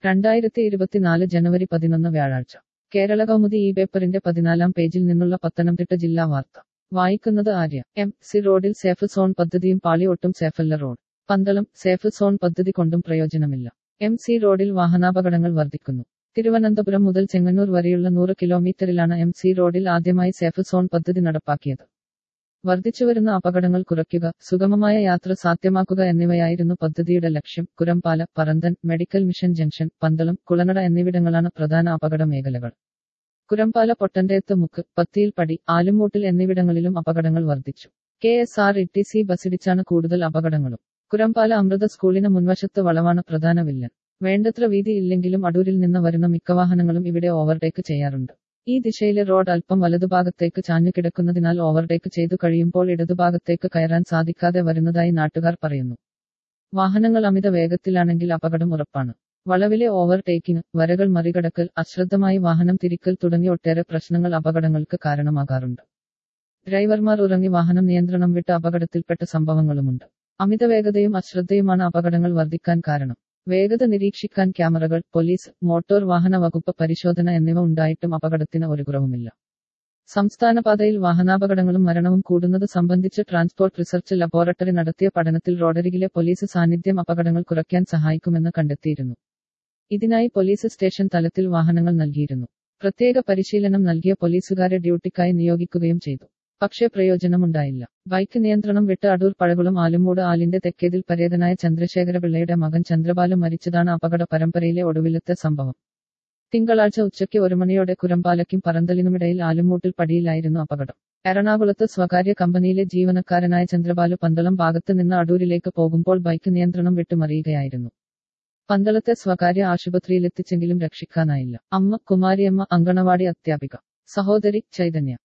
രണ്ടായിരത്തി ഇരുപത്തിനാല് ജനുവരി പതിനൊന്ന് വ്യാഴാഴ്ച കേരള കൗമുദി ഈ പേപ്പറിന്റെ പതിനാലാം പേജിൽ നിന്നുള്ള പത്തനംതിട്ട ജില്ലാ വാർത്ത വായിക്കുന്നത് ആര്യ എം സി റോഡിൽ സേഫ് സോൺ പദ്ധതിയും പാളിയൊട്ടും സേഫല്ല റോഡ് പന്തളം സേഫ് സോൺ പദ്ധതി കൊണ്ടും പ്രയോജനമില്ല എം സി റോഡിൽ വാഹനാപകടങ്ങൾ വർദ്ധിക്കുന്നു തിരുവനന്തപുരം മുതൽ ചെങ്ങന്നൂർ വരെയുള്ള നൂറ് കിലോമീറ്ററിലാണ് എം സി റോഡിൽ ആദ്യമായി സേഫ് സോൺ പദ്ധതി നടപ്പാക്കിയത് വർദ്ധിച്ചുവരുന്ന അപകടങ്ങൾ കുറയ്ക്കുക സുഗമമായ യാത്ര സാധ്യമാക്കുക എന്നിവയായിരുന്നു പദ്ധതിയുടെ ലക്ഷ്യം Kurampala Paranthan medical mission junction Pandalam Kulanada എന്നിവിടങ്ങളാണ് പ്രധാന അപകട മേഖലകൾ കുരമ്പാല പൊട്ടന്റേത്ത് മുക്ക് പത്തിയിൽപ്പടി ആലുമൂട്ടിൽ എന്നിവിടങ്ങളിലും അപകടങ്ങൾ വർദ്ധിച്ചു K S R T C സി ബസിടിച്ചാണ് കൂടുതൽ അപകടങ്ങളും കുരമ്പാല അമൃത സ്കൂളിന് മുൻവശത്ത് വളവാണ് പ്രധാന വില്ലൻ വേണ്ടത്ര വീതി ഇല്ലെങ്കിലും അടൂരിൽ നിന്ന് വരുന്ന മിക്ക വാഹനങ്ങളും ഇവിടെ ഓവർടേക്ക് ചെയ്യാറുണ്ട് ഈ ദിശയിലെ റോഡ് അല്പം വലതുഭാഗത്തേക്ക് ചാഞ്ഞു കിടക്കുന്നതിനാൽ ഓവർടേക്ക് ചെയ്തു കഴിയുമ്പോൾ ഇടതുഭാഗത്തേക്ക് കയറാൻ സാധിക്കാതെ വരുന്നതായി നാട്ടുകാർ പറയുന്നു വാഹനങ്ങൾ അമിത വേഗത്തിലാണെങ്കിൽ അപകടം ഉറപ്പാണ് വളവിലെ ഓവർടേക്കിംഗ് വരകൾ മറികടക്കൽ അശ്രദ്ധമായി വാഹനം തിരിക്കൽ തുടങ്ങി ഒട്ടേറെ പ്രശ്നങ്ങൾ അപകടങ്ങൾക്ക് കാരണമാകാറുണ്ട് ഡ്രൈവർമാർ ഉറങ്ങി വാഹനം നിയന്ത്രണം വിട്ട് അപകടത്തിൽപ്പെട്ട സംഭവങ്ങളുമുണ്ട് അമിത വേഗതയും അശ്രദ്ധയുമാണ് അപകടങ്ങൾ വർദ്ധിക്കാൻ കാരണം വേഗത നിരീക്ഷിക്കാൻ ക്യാമറകൾ പോലീസ് മോട്ടോർ വാഹന വകുപ്പ് പരിശോധന എന്നിവ ഉണ്ടായിട്ടും അപകടത്തിന് ഒരു കുറവുമില്ല സംസ്ഥാന പാതയിൽ വാഹനാപകടങ്ങളും മരണവും കൂടുന്നത് സംബന്ധിച്ച് ട്രാൻസ്പോർട്ട് റിസർച്ച് ലബോറട്ടറി നടത്തിയ പഠനത്തിൽ റോഡരികിലെ പോലീസ് സാന്നിധ്യം അപകടങ്ങൾ കുറയ്ക്കാൻ സഹായിക്കുമെന്ന് കണ്ടെത്തിയിരുന്നു ഇതിനായി പോലീസ് സ്റ്റേഷൻ തലത്തിൽ വാഹനങ്ങൾ നൽകിയിരുന്നു പ്രത്യേക പരിശീലനം നൽകിയ പോലീസുകാരെ ഡ്യൂട്ടിക്കായി നിയോഗിക്കുകയും ചെയ്തു പക്ഷേ പ്രയോജനമുണ്ടായില്ല ബൈക്ക് നിയന്ത്രണം വിട്ട് അടൂർ പഴകുളം ആലുമൂട് ആലിന്റെ തെക്കേതിൽ പരേതനായ ചന്ദ്രശേഖര പിള്ളയുടെ മകൻ ചന്ദ്രബാലു മരിച്ചതാണ് അപകട പരമ്പരയിലെ ഒടുവിലത്തെ സംഭവം തിങ്കളാഴ്ച ഉച്ചയ്ക്ക് ഒരു മണിയോടെ കുരമ്പാലയ്ക്കും പറന്തലിനുമിടയിൽ ആലുമൂട്ടിൽ പടിയിലായിരുന്നു അപകടം എറണാകുളത്ത് സ്വകാര്യ കമ്പനിയിലെ ജീവനക്കാരനായ ചന്ദ്രബാലു പന്തളം ഭാഗത്ത് നിന്ന് അടൂരിലേക്ക് പോകുമ്പോൾ ബൈക്ക് നിയന്ത്രണം വിട്ട് മറിയുകയായിരുന്നു പന്തളത്തെ സ്വകാര്യ ആശുപത്രിയിലെത്തിച്ചെങ്കിലും രക്ഷിക്കാനായില്ല അമ്മ കുമാരിയമ്മ അങ്കണവാടി അധ്യാപിക സഹോദരി ചൈതന്യ